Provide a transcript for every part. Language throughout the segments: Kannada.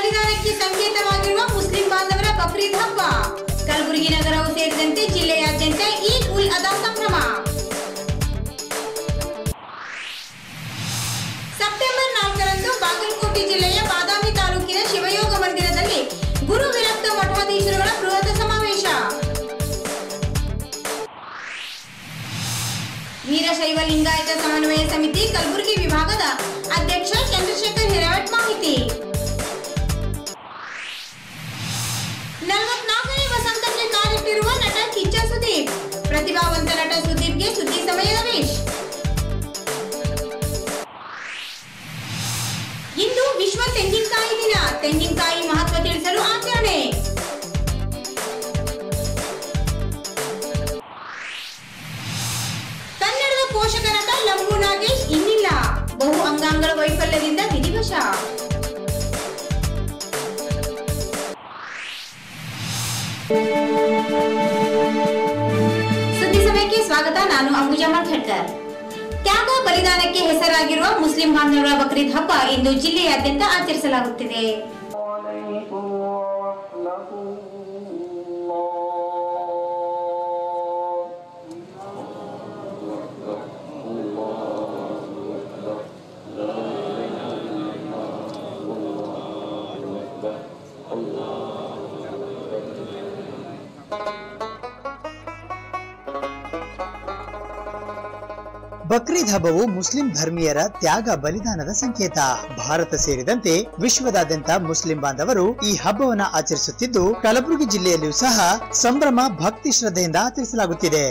ಬಲಿದಾನಕ್ಕೆ ಸಂಕೇತವಾಗಿರುವ ಮುಸ್ಲಿಂ ಬಾಂಧವರ ಬಕ್ರೀದ್ ಹಬ್ಬ ಕಲಬುರಗಿ ನಗರವು ಸೇರಿದಂತೆ ಜಿಲ್ಲೆಯಾದ್ಯಂತ ಈದ್ ಉಲ್ ಅದಾ ಸಂಭ್ರಮ ಸೆಪ್ಟೆಂಬರ್ ನಾಲ್ಕರಂದು ಬಾಗಲಕೋಟೆ ಜಿಲ್ಲೆಯ ಬಾದಾಮಿ ತಾಲೂಕಿನ ಶಿವಯೋಗ ಮಂದಿರದಲ್ಲಿ ಗುರು ವಿರಕ್ತ ಮಠಾಧೀಶರುಗಳ ಬೃಹತ್ ಸಮಾವೇಶ ವೀರಶೈವ ಲಿಂಗಾಯತ ಸಮನ್ವಯ ಸಮಿತಿ ಕಲಬುರಗಿ ವಿಭಾಗದ ಅಧ್ಯಕ್ಷ ಚಂದ್ರಶೇಖರ್ ಹಿರೇಮಠ್ ಮಾಹಿತಿ ನಲವತ್ನಾಲ್ಕನೇ ವಸಂತಕ್ಕೆ ಕಾಲಿಟ್ಟಿರುವ ನಟ ಕಿಚ್ಚ ಸುದೀಪ್ ಪ್ರತಿಭಾವಂತ ನಟ ಸುದೀಪ್ಗೆ ಸುದ್ದಿ ಸಮಯದ ವಿಶ್ ಇಂದು ವಿಶ್ವ ತೆಂಗಿನಕಾಯಿ ದಿನ ತೆಂಗಿನಕಾಯಿ ಮಹತ್ವ ತಿಳಿಸಲು ಆಚರಣೆ ಕನ್ನಡದ ಪೋಷಕ ನಟ ಲಂಬು ನಾಗೇಶ್ ಇನ್ನಿಲ್ಲ ಬಹು ಅಂಗಾಂಗಳ ವೈಫಲ್ಯದಿಂದ ವಿಧಿವಶ ಸುದ್ದಿ ಸಮಯಕ್ಕೆ ಸ್ವಾಗತ ನಾನು ಅಂಬುಜಾ ಮಠಡ್ಕರ್ ತ್ಯಾಗ ಬಲಿದಾನಕ್ಕೆ ಹೆಸರಾಗಿರುವ ಮುಸ್ಲಿಂ ಬಾಂಧವರ ಬಕ್ರೀದ್ ಹಬ್ಬ ಇಂದು ಜಿಲ್ಲೆಯಾದ್ಯಂತ ಆಚರಿಸಲಾಗುತ್ತಿದೆ عليكم ورحمة الله ಬಕ್ರೀದ್ ಹಬ್ಬವು ಮುಸ್ಲಿಂ ಧರ್ಮೀಯರ ತ್ಯಾಗ ಬಲಿದಾನದ ಸಂಕೇತ ಭಾರತ ಸೇರಿದಂತೆ ವಿಶ್ವದಾದ್ಯಂತ ಮುಸ್ಲಿಂ ಬಾಂಧವರು ಈ ಹಬ್ಬವನ್ನ ಆಚರಿಸುತ್ತಿದ್ದು ಕಲಬುರಗಿ ಜಿಲ್ಲೆಯಲ್ಲಿಯೂ ಸಹ ಸಂಭ್ರಮ ಭಕ್ತಿ ಶ್ರದ್ಧೆಯಿಂದ ಆಚರಿಸಲಾಗುತ್ತಿದೆ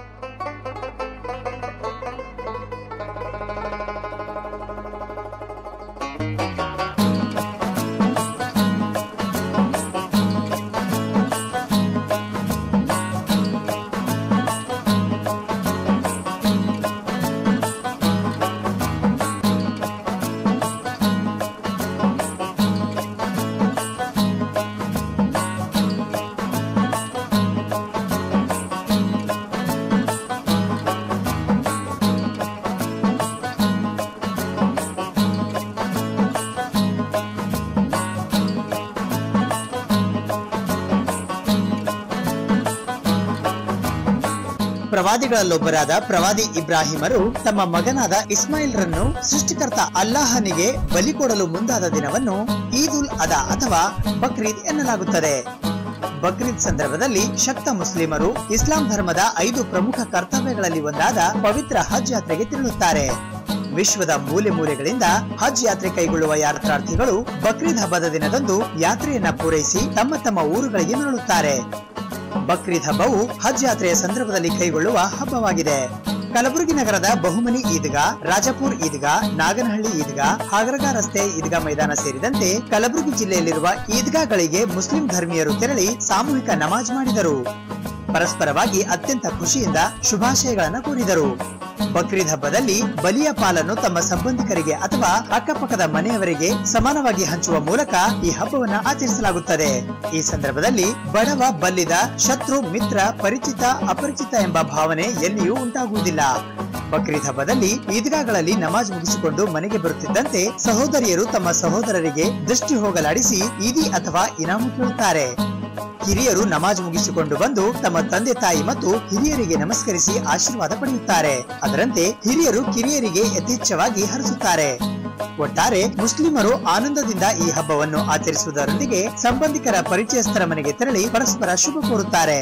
ಪ್ರವಾದಿಗಳಲ್ಲೊಬ್ಬರಾದ ಪ್ರವಾದಿ ಇಬ್ರಾಹಿಮರು ತಮ್ಮ ಮಗನಾದ ಇಸ್ಮಾಯಿಲ್ ರನ್ನು ಸೃಷ್ಟಿಕರ್ತ ಅಲ್ಲಾಹನಿಗೆ ಬಲಿ ಕೊಡಲು ಮುಂದಾದ ದಿನವನ್ನು ಈದ್ ಉಲ್ ಅದಾ ಅಥವಾ ಬಕ್ರೀದ್ ಎನ್ನಲಾಗುತ್ತದೆ ಬಕ್ರೀದ್ ಸಂದರ್ಭದಲ್ಲಿ ಶಕ್ತ ಮುಸ್ಲಿಮರು ಇಸ್ಲಾಂ ಧರ್ಮದ ಐದು ಪ್ರಮುಖ ಕರ್ತವ್ಯಗಳಲ್ಲಿ ಒಂದಾದ ಪವಿತ್ರ ಹಜ್ ಯಾತ್ರೆಗೆ ತೆರಳುತ್ತಾರೆ ವಿಶ್ವದ ಮೂಲೆ ಮೂಲೆಗಳಿಂದ ಹಜ್ ಯಾತ್ರೆ ಕೈಗೊಳ್ಳುವ ಯಾತ್ರಾರ್ಥಿಗಳು ಬಕ್ರೀದ್ ಹಬ್ಬದ ದಿನದಂದು ಯಾತ್ರೆಯನ್ನ ಪೂರೈಸಿ ತಮ್ಮ ತಮ್ಮ ಊರುಗಳಿಗೆ ಮರಳುತ್ತಾರೆ ಬಕ್ರೀದ್ ಹಬ್ಬವು ಹಜ್ ಯಾತ್ರೆಯ ಸಂದರ್ಭದಲ್ಲಿ ಕೈಗೊಳ್ಳುವ ಹಬ್ಬವಾಗಿದೆ ಕಲಬುರಗಿ ನಗರದ ಬಹುಮನಿ ಈದ್ಗಾ ರಾಜಪುರ್ ಈದ್ಗಾ ನಾಗನಹಳ್ಳಿ ಈದ್ಗಾ ಹಾಗರಗ ರಸ್ತೆ ಈದ್ಗಾ ಮೈದಾನ ಸೇರಿದಂತೆ ಕಲಬುರಗಿ ಜಿಲ್ಲೆಯಲ್ಲಿರುವ ಈದ್ಗಾಗಳಿಗೆ ಮುಸ್ಲಿಂ ಧರ್ಮೀಯರು ತೆರಳಿ ಸಾಮೂಹಿಕ ನಮಾಜ್ ಮಾಡಿದರು ಪರಸ್ಪರವಾಗಿ ಅತ್ಯಂತ ಖುಷಿಯಿಂದ ಶುಭಾಶಯಗಳನ್ನು ಕೋರಿದರು ಬಕ್ರೀದ್ ಹಬ್ಬದಲ್ಲಿ ಬಲಿಯ ಪಾಲನ್ನು ತಮ್ಮ ಸಂಬಂಧಿಕರಿಗೆ ಅಥವಾ ಅಕ್ಕಪಕ್ಕದ ಮನೆಯವರಿಗೆ ಸಮಾನವಾಗಿ ಹಂಚುವ ಮೂಲಕ ಈ ಹಬ್ಬವನ್ನ ಆಚರಿಸಲಾಗುತ್ತದೆ ಈ ಸಂದರ್ಭದಲ್ಲಿ ಬಡವ ಬಲ್ಲಿದ ಶತ್ರು ಮಿತ್ರ ಪರಿಚಿತ ಅಪರಿಚಿತ ಎಂಬ ಭಾವನೆ ಎಲ್ಲಿಯೂ ಉಂಟಾಗುವುದಿಲ್ಲ ಬಕ್ರೀದ್ ಹಬ್ಬದಲ್ಲಿ ಈದ್ಗಾಗಳಲ್ಲಿ ನಮಾಜ್ ಮುಗಿಸಿಕೊಂಡು ಮನೆಗೆ ಬರುತ್ತಿದ್ದಂತೆ ಸಹೋದರಿಯರು ತಮ್ಮ ಸಹೋದರರಿಗೆ ದೃಷ್ಟಿ ಹೋಗಲಾಡಿಸಿ ಈದಿ ಅಥವಾ ಇನಾಮು ಕೇಳುತ್ತಾರೆ ಹಿರಿಯರು ನಮಾಜ್ ಮುಗಿಸಿಕೊಂಡು ಬಂದು ತಮ್ಮ ತಂದೆ ತಾಯಿ ಮತ್ತು ಹಿರಿಯರಿಗೆ ನಮಸ್ಕರಿಸಿ ಆಶೀರ್ವಾದ ಪಡೆಯುತ್ತಾರೆ ಅದರಂತೆ ಹಿರಿಯರು ಕಿರಿಯರಿಗೆ ಯಥೇಚ್ಛವಾಗಿ ಹರಿಸುತ್ತಾರೆ ಒಟ್ಟಾರೆ ಮುಸ್ಲಿಮರು ಆನಂದದಿಂದ ಈ ಹಬ್ಬವನ್ನು ಆಚರಿಸುವುದರೊಂದಿಗೆ ಸಂಬಂಧಿಕರ ಪರಿಚಯಸ್ಥರ ಮನೆಗೆ ತೆರಳಿ ಪರಸ್ಪರ ಶುಭ ಕೋರುತ್ತಾರೆ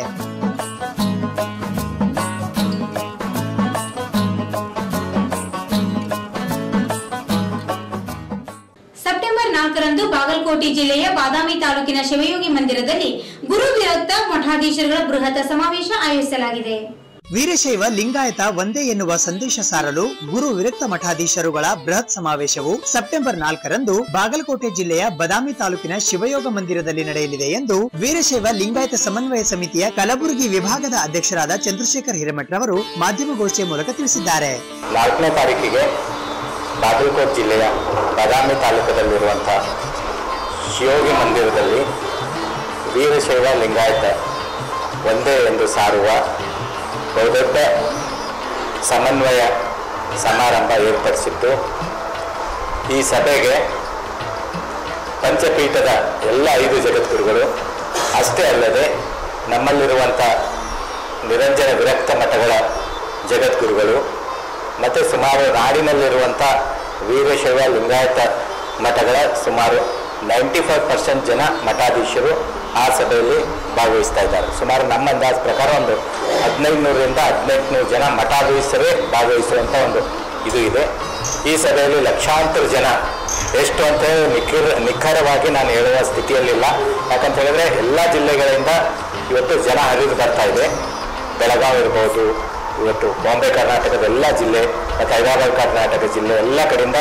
ಸೆಪ್ಟೆಂಬರ್ ನಾಲ್ಕರಂದು ಬಾಗಲಕೋಟೆ ಜಿಲ್ಲೆಯ ಬಾದಾಮಿ ತಾಲೂಕಿನ ಶಿವಯೋಗಿ ಮಂದಿರದಲ್ಲಿ ಗುರು ವಿರಕ್ತ ಮಠಾಧೀಶರುಗಳ ಬೃಹತ್ ಸಮಾವೇಶ ಆಯೋಜಿಸಲಾಗಿದೆ ವೀರಶೈವ ಲಿಂಗಾಯತ ಒಂದೇ ಎನ್ನುವ ಸಂದೇಶ ಸಾರಲು ಗುರು ವಿರಕ್ತ ಮಠಾಧೀಶರುಗಳ ಬೃಹತ್ ಸಮಾವೇಶವು ಸೆಪ್ಟೆಂಬರ್ ನಾಲ್ಕರಂದು ಬಾಗಲಕೋಟೆ ಜಿಲ್ಲೆಯ ಬದಾಮಿ ತಾಲೂಕಿನ ಶಿವಯೋಗ ಮಂದಿರದಲ್ಲಿ ನಡೆಯಲಿದೆ ಎಂದು ವೀರಶೈವ ಲಿಂಗಾಯತ ಸಮನ್ವಯ ಸಮಿತಿಯ ಕಲಬುರಗಿ ವಿಭಾಗದ ಅಧ್ಯಕ್ಷರಾದ ಚಂದ್ರಶೇಖರ್ ಹಿರೇಮಠ್ ರವರು ಮಾಧ್ಯಮಗೋಷ್ಠಿಯ ಮೂಲಕ ತಿಳಿಸಿದ್ದಾರೆ ನಾಲ್ಕನೇ ತಾರೀಕಿಗೆ ಬಾಗಲಕೋಟೆ ಜಿಲ್ಲೆಯ ಬಾದಾಮಿ ತಾಲೂಕದಲ್ಲಿರುವಂಥ ಶಿಯೋಗಿ ಮಂದಿರದಲ್ಲಿ ವೀರಶೈವ ಲಿಂಗಾಯತ ಒಂದೇ ಎಂದು ಸಾರುವ ಬಹುದೊಡ್ಡ ಸಮನ್ವಯ ಸಮಾರಂಭ ಏರ್ಪಡಿಸಿದ್ದು ಈ ಸಭೆಗೆ ಪಂಚ ಪಂಚಪೀಠದ ಎಲ್ಲ ಐದು ಜಗದ್ಗುರುಗಳು ಅಷ್ಟೇ ಅಲ್ಲದೆ ನಮ್ಮಲ್ಲಿರುವಂಥ ನಿರಂಜನ ವಿರಕ್ತ ಮಠಗಳ ಜಗದ್ಗುರುಗಳು ಮತ್ತು ಸುಮಾರು ನಾಡಿನಲ್ಲಿರುವಂಥ ವೀರಶೈವ ಲಿಂಗಾಯತ ಮಠಗಳ ಸುಮಾರು ನೈಂಟಿ ಫೈವ್ ಪರ್ಸೆಂಟ್ ಜನ ಮಠಾಧೀಶರು ಆ ಸಭೆಯಲ್ಲಿ ಭಾಗವಹಿಸ್ತಾ ಇದ್ದಾರೆ ಸುಮಾರು ನಮ್ಮ ಅಂದಾಜು ಪ್ರಕಾರ ಒಂದು ಹದಿನೈದು ನೂರರಿಂದ ಹದಿನೆಂಟುನೂರು ಜನ ಮಠಾಧೀಶರೇ ಭಾಗವಹಿಸುವಂಥ ಒಂದು ಇದು ಇದೆ ಈ ಸಭೆಯಲ್ಲಿ ಲಕ್ಷಾಂತರ ಜನ ಎಷ್ಟು ಅಂತ ಹೇಳಿ ನಿಖಿರ ನಿಖರವಾಗಿ ನಾನು ಹೇಳುವ ಸ್ಥಿತಿಯಲ್ಲಿಲ್ಲ ಯಾಕಂತ ಹೇಳಿದ್ರೆ ಎಲ್ಲ ಜಿಲ್ಲೆಗಳಿಂದ ಇವತ್ತು ಜನ ಹರಿದು ಬರ್ತಾ ಇದೆ ಬೆಳಗಾವಿ ಇರ್ಬೋದು ಇವತ್ತು ಬಾಂಬೆ ಕರ್ನಾಟಕದ ಎಲ್ಲ ಜಿಲ್ಲೆ ಮತ್ತು ಹೈದರಾಬಾದ್ ಕರ್ನಾಟಕ ಜಿಲ್ಲೆ ಎಲ್ಲ ಕಡೆಯಿಂದ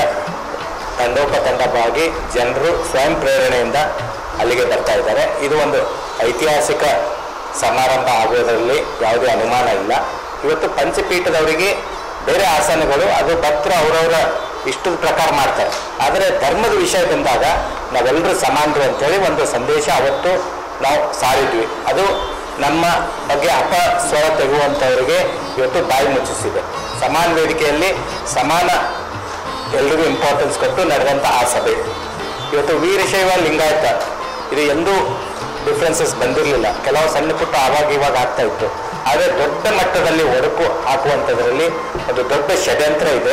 ತಂಡೋಪತಂಡವಾಗಿ ಜನರು ಸ್ವಯಂ ಪ್ರೇರಣೆಯಿಂದ ಅಲ್ಲಿಗೆ ಬರ್ತಾ ಇದ್ದಾರೆ ಇದು ಒಂದು ಐತಿಹಾಸಿಕ ಸಮಾರಂಭ ಆಗೋದರಲ್ಲಿ ಯಾವುದೇ ಅನುಮಾನ ಇಲ್ಲ ಇವತ್ತು ಪಂಚಪೀಠದವರಿಗೆ ಬೇರೆ ಆಸನಗಳು ಅದು ಭಕ್ತರು ಅವರವರ ಇಷ್ಟದ ಪ್ರಕಾರ ಮಾಡ್ತಾರೆ ಆದರೆ ಧರ್ಮದ ವಿಷಯ ಬಂದಾಗ ನಾವೆಲ್ಲರೂ ಸಮಾನರು ಅಂತೇಳಿ ಒಂದು ಸಂದೇಶ ಅವತ್ತು ನಾವು ಸಾರಿದ್ವಿ ಅದು ನಮ್ಮ ಬಗ್ಗೆ ಅಪ ಸ್ವರ ತೆಗುವಂಥವರಿಗೆ ಇವತ್ತು ಬಾಯಿ ಮುಚ್ಚಿಸಿದೆ ಸಮಾನ ವೇದಿಕೆಯಲ್ಲಿ ಸಮಾನ ಎಲ್ರಿಗೂ ಇಂಪಾರ್ಟೆನ್ಸ್ ಕೊಟ್ಟು ನಡೆದಂಥ ಆ ಸಭೆ ಇವತ್ತು ವೀರಶೈವ ಲಿಂಗಾಯತ ಇದು ಎಂದೂ ಡಿಫ್ರೆನ್ಸಸ್ ಬಂದಿರಲಿಲ್ಲ ಕೆಲವು ಸಣ್ಣ ಪುಟ್ಟ ಆವಾಗ ಇವಾಗ ಆಗ್ತಾ ಇತ್ತು ಆದರೆ ದೊಡ್ಡ ಮಟ್ಟದಲ್ಲಿ ಒಡಕು ಹಾಕುವಂಥದ್ರಲ್ಲಿ ಒಂದು ದೊಡ್ಡ ಷಡ್ಯಂತ್ರ ಇದೆ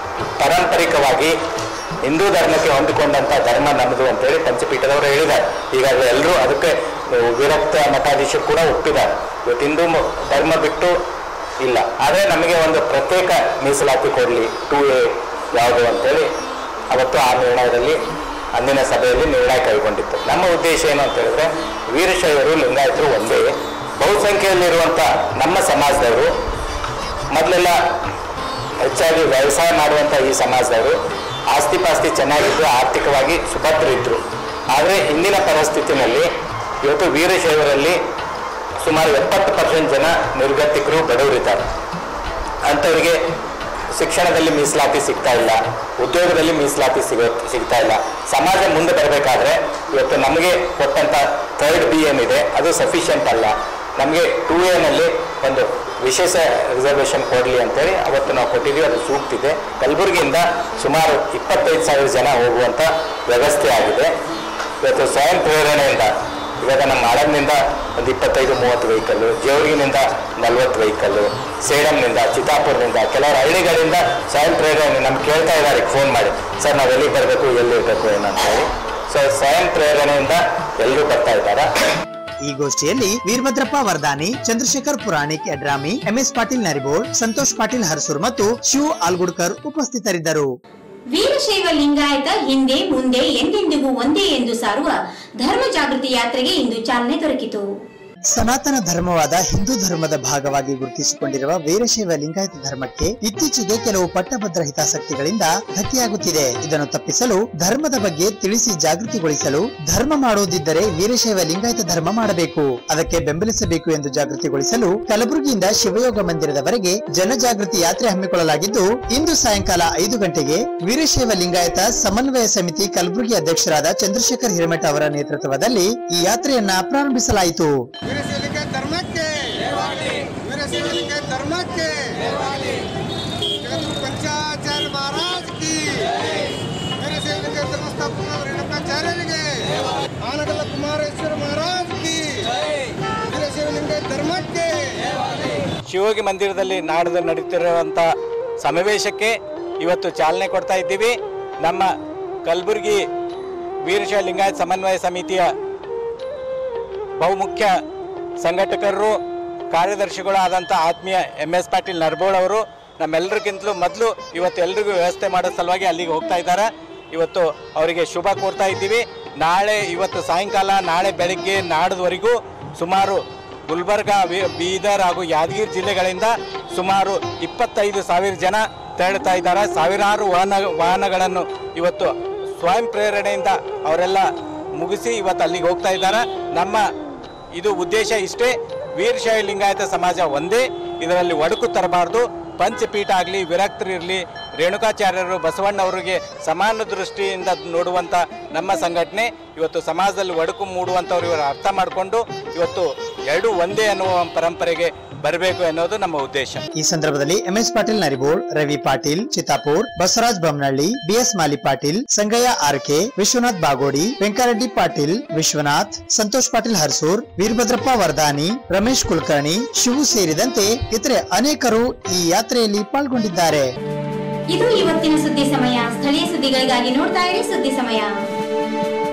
ಪಾರಂಪರಿಕವಾಗಿ ಹಿಂದೂ ಧರ್ಮಕ್ಕೆ ಹೊಂದಿಕೊಂಡಂಥ ಧರ್ಮ ನಮ್ಮದು ಅಂತೇಳಿ ಪಂಚಪೀಠದವರು ಹೇಳಿದ್ದಾರೆ ಈಗಾಗಲೇ ಎಲ್ಲರೂ ಅದಕ್ಕೆ ವಿರಕ್ತ ಮಠಾಧೀಶರು ಕೂಡ ಒಪ್ಪಿದ್ದಾರೆ ಇವತ್ತು ಹಿಂದೂ ಮ- ಧರ್ಮ ಬಿಟ್ಟು ಇಲ್ಲ ಆದರೆ ನಮಗೆ ಒಂದು ಪ್ರತ್ಯೇಕ ಮೀಸಲಾತಿ ಕೊಡಲಿ ಟು ಎ ಯಾವುದು ಅಂತೇಳಿ ಅವತ್ತು ಆ ನಿರ್ಣಯದಲ್ಲಿ ಅಂದಿನ ಸಭೆಯಲ್ಲಿ ನಿರ್ಣಯ ಕೈಗೊಂಡಿತ್ತು ನಮ್ಮ ಉದ್ದೇಶ ಏನು ಅಂತ ಹೇಳಿದ್ರೆ ವೀರಶೈವರು ಲಿಂಗಾಯತರು ಒಂದೇ ಬಹುಸಂಖ್ಯೆಯಲ್ಲಿರುವಂಥ ನಮ್ಮ ಸಮಾಜದವರು ಮೊದಲೆಲ್ಲ ಹೆಚ್ಚಾಗಿ ವ್ಯವಸಾಯ ಮಾಡುವಂಥ ಈ ಸಮಾಜದವರು ಆಸ್ತಿ ಪಾಸ್ತಿ ಚೆನ್ನಾಗಿದ್ದು ಆರ್ಥಿಕವಾಗಿ ಸುಭದ್ರಿದ್ರು ಆದರೆ ಇಂದಿನ ಪರಿಸ್ಥಿತಿನಲ್ಲಿ ಇವತ್ತು ವೀರಶೈವರಲ್ಲಿ ಸುಮಾರು ಎಪ್ಪತ್ತು ಪರ್ಸೆಂಟ್ ಜನ ನಿರ್ಗತಿಕರು ಬಡವರಿದ್ದಾರೆ ಅಂಥವರಿಗೆ ಶಿಕ್ಷಣದಲ್ಲಿ ಮೀಸಲಾತಿ ಸಿಗ್ತಾ ಇಲ್ಲ ಉದ್ಯೋಗದಲ್ಲಿ ಮೀಸಲಾತಿ ಸಿಗೋ ಸಿಗ್ತಾ ಇಲ್ಲ ಸಮಾಜ ಮುಂದೆ ಬರಬೇಕಾದ್ರೆ ಇವತ್ತು ನಮಗೆ ಕೊಟ್ಟಂಥ ಥರ್ಡ್ ಬಿ ಏನಿದೆ ಅದು ಸಫಿಷಿಯಂಟ್ ಅಲ್ಲ ನಮಗೆ ಟೂ ಎನಲ್ಲಿ ಒಂದು ವಿಶೇಷ ರಿಸರ್ವೇಷನ್ ಕೊಡಲಿ ಅಂತೇಳಿ ಅವತ್ತು ನಾವು ಕೊಟ್ಟಿದ್ದೀವಿ ಅದು ಸೂಕ್ತಿದೆ ಕಲಬುರಗಿಯಿಂದ ಸುಮಾರು ಇಪ್ಪತ್ತೈದು ಸಾವಿರ ಜನ ಹೋಗುವಂಥ ವ್ಯವಸ್ಥೆ ಆಗಿದೆ ಇವತ್ತು ಸ್ವಯಂ ಪ್ರೇರಣೆಯಿಂದ ಇವಾಗ ನಮ್ಮ ಆಳಂದಿಂದ ಒಂದು ಇಪ್ಪತ್ತೈದು ಮೂವತ್ತು ವೆಹಿಕಲ್ಲು ಜೇವರಿಗಿನಿಂದ ನಲ್ವತ್ತು ವೆಹಿಕಲ್ಲು ಸೇಡಂನಿಂದ ಚಿತ್ತಾಪುರದಿಂದ ಕೆಲವರು ಹಳ್ಳಿಗಳಿಂದ ಸ್ವಯಂ ಪ್ರೇರಣೆ ನಮ್ಗೆ ಕೇಳ್ತಾ ಇದ್ದಾರೆ ಫೋನ್ ಮಾಡಿ ಸರ್ ನಾವು ಎಲ್ಲಿಗೆ ಬರಬೇಕು ಎಲ್ಲಿ ಇರಬೇಕು ಏನಂತ ಹೇಳಿ ಸೊ ಸ್ವಯಂ ಪ್ರೇರಣೆಯಿಂದ ಎಲ್ಲರೂ ಬರ್ತಾ ಇದ್ದಾರೆ ಈ ಗೋಷ್ಠಿಯಲ್ಲಿ ವೀರಭದ್ರಪ್ಪ ವರ್ದಾನಿ ಚಂದ್ರಶೇಖರ್ ಪುರಾಣಿಕ್ ಯಡ್ರಾಮಿ ಎಂಎಸ್ ಪಾಟೀಲ್ ನರಿಬೋಳ್ ಸಂತೋಷ್ ಪಾಟೀಲ್ ಹರ್ಸೂರ್ ಮತ್ತು ಶಿವ್ ಆಲ್ಗುಡ್ಕರ್ ಉಪಸ್ಥಿತರಿದ್ದರು ವೀರಶೈವ ಲಿಂಗಾಯತ ಹಿಂದೆ ಮುಂದೆ ಎಂದೆಂದಿಗೂ ಒಂದೇ ಎಂದು ಸಾರುವ ಧರ್ಮ ಜಾಗೃತಿ ಯಾತ್ರೆಗೆ ಇಂದು ಚಾಲನೆ ದೊರಕಿತು ಸನಾತನ ಧರ್ಮವಾದ ಹಿಂದೂ ಧರ್ಮದ ಭಾಗವಾಗಿ ಗುರುತಿಸಿಕೊಂಡಿರುವ ವೀರಶೈವ ಲಿಂಗಾಯತ ಧರ್ಮಕ್ಕೆ ಇತ್ತೀಚೆಗೆ ಕೆಲವು ಪಟ್ಟಭದ್ರ ಹಿತಾಸಕ್ತಿಗಳಿಂದ ಧಕ್ಕೆಯಾಗುತ್ತಿದೆ ಇದನ್ನು ತಪ್ಪಿಸಲು ಧರ್ಮದ ಬಗ್ಗೆ ತಿಳಿಸಿ ಜಾಗೃತಿಗೊಳಿಸಲು ಧರ್ಮ ಮಾಡುವುದಿದ್ದರೆ ವೀರಶೈವ ಲಿಂಗಾಯತ ಧರ್ಮ ಮಾಡಬೇಕು ಅದಕ್ಕೆ ಬೆಂಬಲಿಸಬೇಕು ಎಂದು ಜಾಗೃತಿಗೊಳಿಸಲು ಕಲಬುರಗಿಯಿಂದ ಶಿವಯೋಗ ಮಂದಿರದವರೆಗೆ ಜನಜಾಗೃತಿ ಯಾತ್ರೆ ಹಮ್ಮಿಕೊಳ್ಳಲಾಗಿದ್ದು ಇಂದು ಸಾಯಂಕಾಲ ಐದು ಗಂಟೆಗೆ ವೀರಶೈವ ಲಿಂಗಾಯತ ಸಮನ್ವಯ ಸಮಿತಿ ಕಲಬುರಗಿ ಅಧ್ಯಕ್ಷರಾದ ಚಂದ್ರಶೇಖರ್ ಹಿರೇಮಠ ಅವರ ನೇತೃತ್ವದಲ್ಲಿ ಈ ಯಾತ್ರೆಯನ್ನ ಪ್ರಾರಂಭಿಸಲಾಯಿತು ವೀರಶೈಲಿಕ ಧರ್ಮಕ್ಕೆ ವೀರಶೈಲಿಕ ಧರ್ಮಕ್ಕೆ ಜಗದ್ಗುರು ಪಂಚಾಚಾರ್ಯ ಮಹಾರಾಜ್ ಕಿ ವೀರಶೈಲಿಕ ಧರ್ಮಸ್ಥಾಪಕ ರೇಣುಕಾಚಾರ್ಯರಿಗೆ ಆನಗಲ್ಲ ಕುಮಾರೇಶ್ವರ ಮಹಾರಾಜ್ ಕಿ ವೀರಶೈಲಿಕ ಧರ್ಮಕ್ಕೆ ಶಿವಯೋಗಿ ಮಂದಿರದಲ್ಲಿ ನಾಡ್ದು ನಡೀತಿರುವಂಥ ಸಮಾವೇಶಕ್ಕೆ ಇವತ್ತು ಚಾಲನೆ ಕೊಡ್ತಾ ಇದ್ದೀವಿ ನಮ್ಮ ಕಲಬುರಗಿ ವೀರಶೈವ ಲಿಂಗಾಯತ ಸಮನ್ವಯ ಸಮಿತಿಯ ಬಹುಮುಖ್ಯ ಸಂಘಟಕರು ಕಾರ್ಯದರ್ಶಿಗಳು ಆದಂಥ ಆತ್ಮೀಯ ಎಮ್ ಎಸ್ ಪಾಟೀಲ್ ನರ್ಬೋಳ್ ಅವರು ನಮ್ಮೆಲ್ಲರಿಗಿಂತಲೂ ಮೊದಲು ಇವತ್ತು ಎಲ್ರಿಗೂ ವ್ಯವಸ್ಥೆ ಮಾಡೋ ಸಲುವಾಗಿ ಅಲ್ಲಿಗೆ ಹೋಗ್ತಾ ಇದ್ದಾರೆ ಇವತ್ತು ಅವರಿಗೆ ಶುಭ ಕೋರ್ತಾ ಇದ್ದೀವಿ ನಾಳೆ ಇವತ್ತು ಸಾಯಂಕಾಲ ನಾಳೆ ಬೆಳಗ್ಗೆ ನಾಡದವರೆಗೂ ಸುಮಾರು ಗುಲ್ಬರ್ಗ ವಿ- ಬೀದರ್ ಹಾಗೂ ಯಾದಗಿರಿ ಜಿಲ್ಲೆಗಳಿಂದ ಸುಮಾರು ಇಪ್ಪತ್ತೈದು ಸಾವಿರ ಜನ ತೆರಳುತ್ತಾ ಇದ್ದಾರೆ ಸಾವಿರಾರು ವಾಹನ ವಾಹನಗಳನ್ನು ಇವತ್ತು ಸ್ವಯಂ ಪ್ರೇರಣೆಯಿಂದ ಅವರೆಲ್ಲ ಮುಗಿಸಿ ಇವತ್ತು ಅಲ್ಲಿಗೆ ಹೋಗ್ತಾ ಇದ್ದಾರೆ ನಮ್ಮ ಇದು ಉದ್ದೇಶ ಇಷ್ಟೇ ವೀರಶೈವ ಲಿಂಗಾಯತ ಸಮಾಜ ಒಂದೇ ಇದರಲ್ಲಿ ಒಡಕು ತರಬಾರ್ದು ಪಂಚಪೀಠ ಆಗಲಿ ವಿರಕ್ತರಿರಲಿ ರೇಣುಕಾಚಾರ್ಯರು ಬಸವಣ್ಣವರಿಗೆ ಸಮಾನ ದೃಷ್ಟಿಯಿಂದ ನೋಡುವಂಥ ನಮ್ಮ ಸಂಘಟನೆ ಇವತ್ತು ಸಮಾಜದಲ್ಲಿ ಒಡಕು ಮೂಡುವಂಥವ್ರು ಇವರು ಅರ್ಥ ಮಾಡಿಕೊಂಡು ಇವತ್ತು ಎರಡೂ ಒಂದೇ ಅನ್ನುವ ಪರಂಪರೆಗೆ ಬರಬೇಕು ಅನ್ನೋದು ನಮ್ಮ ಉದ್ದೇಶ ಈ ಸಂದರ್ಭದಲ್ಲಿ MS Patil Naribol Ravi Patil Chittapur Basavaraj Bommanahalli BS Mali Patil Sangayya RK Vishwanath Bagodi Venkareddy Patil Vishwanath Santosh Patil Harsur Veerabhadrappa Vardhani Ramesh Kulkarni Shivu ಸೇರಿದಂತೆ ಇತರೆ ಅನೇಕರು ಈ ಯಾತ್ರೆಯಲ್ಲಿ ಪಾಲ್ಗೊಂಡಿದ್ದಾರೆ ಇದು ಇವತ್ತಿನ ಸುದ್ದಿ ಸಮಯ ಸ್ಥಳೀಯ ಸುದ್ದಿಗಳಿಗಾಗಿ ನೋಡ್ತಾ ಇರಿ ಸುದ್ದಿ ಸಮಯ